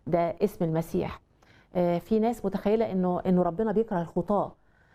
ده اسم المسيح آه، في ناس متخيله انه انه ربنا بيكره الخطاه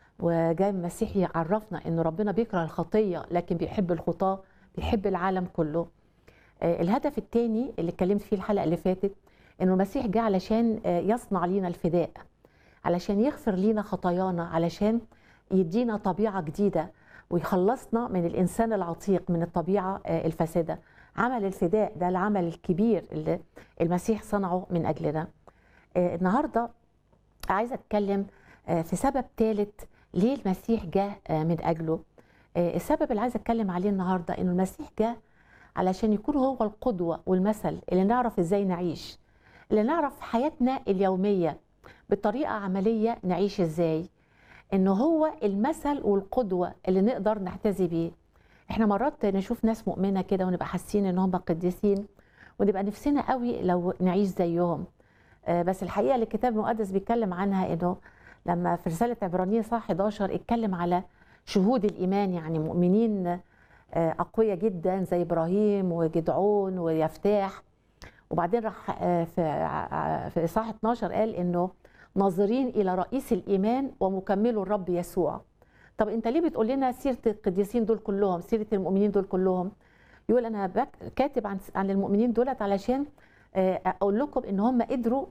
وجاي المسيح يعرفنا انه ربنا بيكره الخطيه لكن بيحب الخطاه بيحب العالم كله آه، الهدف الثاني اللي اتكلمت فيه الحلقه اللي فاتت انه المسيح جه علشان آه، يصنع لينا الفداء علشان يغفر لينا خطايانا علشان يدينا طبيعه جديده ويخلصنا من الانسان العتيق من الطبيعه آه، الفاسده عمل الفداء ده العمل الكبير اللي المسيح صنعه من اجلنا آه، النهارده عايزه اتكلم آه، في سبب ثالث ليه المسيح جه آه، من اجله آه، السبب اللي عايزه اتكلم عليه النهارده انه المسيح جه علشان يكون هو القدوه والمثل اللي نعرف ازاي نعيش اللي نعرف حياتنا اليوميه بطريقه عمليه نعيش ازاي انه هو المثل والقدوه اللي نقدر نحتذي بيه احنا مرات نشوف ناس مؤمنه كده ونبقى حاسين ان هم قديسين ونبقى نفسنا قوي لو نعيش زيهم آه، بس الحقيقه اللي الكتاب المقدس بيتكلم عنها انه لما في رساله عبرانيين صح 11 اتكلم على شهود الايمان يعني مؤمنين آه، اقوياء جدا زي ابراهيم وجدعون ويفتاح وبعدين راح آه، في ع- في اصحاح 12 قال انه ناظرين الى رئيس الايمان ومكمله الرب يسوع طب انت ليه بتقول لنا سيره القديسين دول كلهم سيره المؤمنين دول كلهم يقول انا بك- كاتب عن عن المؤمنين دولت علشان آه، اقول لكم ان هم قدروا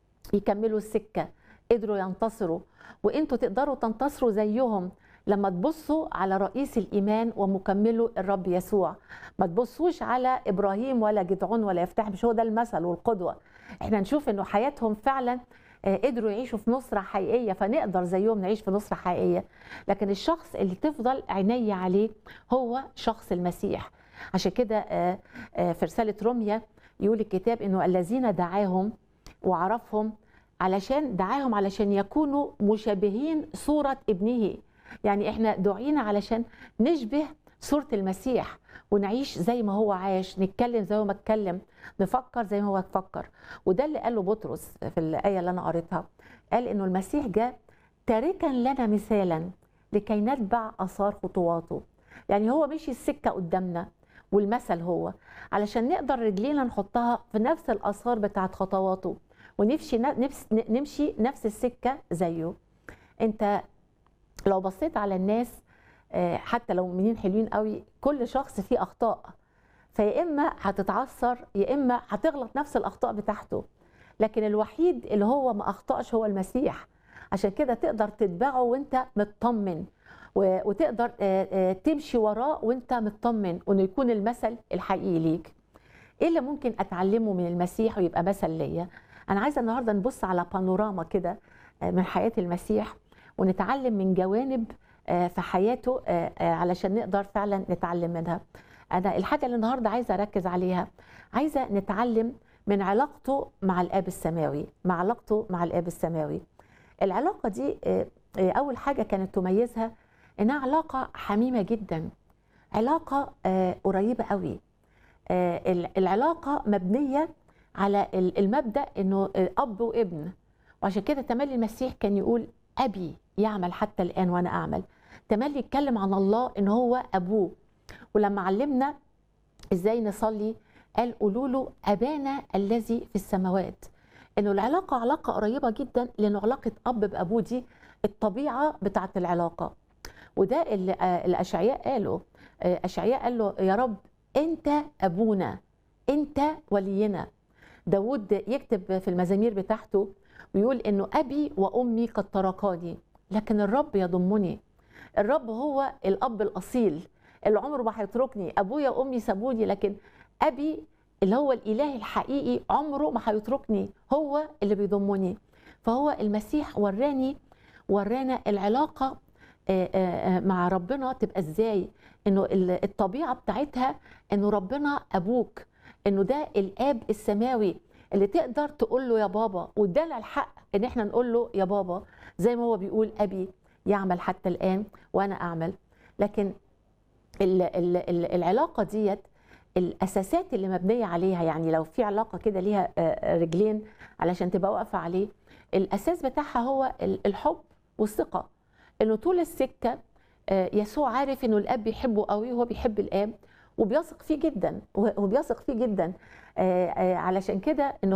يكملوا السكه قدروا ينتصروا وانتوا تقدروا تنتصروا زيهم لما تبصوا على رئيس الايمان ومكمله الرب يسوع ما تبصوش على ابراهيم ولا جدعون ولا يفتح مش هو ده المثل والقدوه احنا نشوف انه حياتهم فعلا آه، قدروا يعيشوا في نصرة حقيقية فنقدر زيهم نعيش في نصرة حقيقية لكن الشخص اللي تفضل عيني عليه هو شخص المسيح عشان كده آه، آه، في رسالة روميا يقول الكتاب انه الذين دعاهم وعرفهم علشان دعاهم علشان يكونوا مشابهين صورة ابنه يعني احنا دعينا علشان نشبه صورة المسيح ونعيش زي ما هو عاش نتكلم زي ما اتكلم نفكر زي ما هو فكر وده اللي قاله بطرس في الآية اللي أنا قريتها قال إنه المسيح جاء تاركا لنا مثالا لكي نتبع آثار خطواته يعني هو مشي السكة قدامنا والمثل هو علشان نقدر رجلينا نحطها في نفس الآثار بتاعت خطواته ونمشي نفس نمشي نفس السكة زيه انت لو بصيت على الناس آه، حتى لو مؤمنين حلوين قوي كل شخص فيه اخطاء فيا اما هتتعثر يا اما هتغلط نفس الاخطاء بتاعته لكن الوحيد اللي هو ما اخطاش هو المسيح عشان كده تقدر تتبعه وانت مطمن و- وتقدر آه، آه، تمشي وراه وانت مطمن وانه يكون المثل الحقيقي ليك ايه اللي ممكن اتعلمه من المسيح ويبقى مثل ليا انا عايزه النهارده نبص على بانوراما كده آه، من حياه المسيح ونتعلم من جوانب آه، في حياته آه، آه، علشان نقدر فعلا نتعلم منها انا الحاجه اللي النهارده عايزه اركز عليها عايزه نتعلم من علاقته مع الاب السماوي مع علاقته مع الاب السماوي العلاقه دي آه، آه، اول حاجه كانت تميزها انها علاقه حميمه جدا علاقه آه، قريبه قوي آه، ال- العلاقه مبنيه على ال- المبدا انه آه، اب وابن وعشان كده تملي المسيح كان يقول ابي يعمل حتى الان وانا اعمل تملي يتكلم عن الله ان هو ابوه ولما علمنا ازاي نصلي قال قولوا له ابانا الذي في السماوات انه العلاقه علاقه قريبه جدا لان علاقه اب بابوه دي الطبيعه بتاعت العلاقه وده اللي آه، اللي اشعياء قاله آه، اشعياء قال له يا رب انت ابونا انت ولينا داود يكتب في المزامير بتاعته ويقول انه ابي وامي قد تركاني لكن الرب يضمني الرب هو الاب الاصيل اللي عمره ما هيتركني ابويا وامي سابوني لكن ابي اللي هو الاله الحقيقي عمره ما هيتركني هو اللي بيضمني فهو المسيح وراني ورانا العلاقه آه، آه، آه، مع ربنا تبقى ازاي انه ال- الطبيعه بتاعتها انه ربنا ابوك انه ده الاب السماوي اللي تقدر تقول له يا بابا وادانا الحق ان احنا نقول له يا بابا زي ما هو بيقول ابي يعمل حتى الان وانا اعمل لكن ال ال ال العلاقه ديت الاساسات اللي مبنيه عليها يعني لو في علاقه كده ليها آه، رجلين علشان تبقى واقفه عليه الاساس بتاعها هو ال- الحب والثقه انه طول السكه آه، يسوع عارف انه الاب بيحبه قوي وهو بيحب الاب وبيثق فيه جدا وبيثق فيه جدا آه، آه، علشان كده انه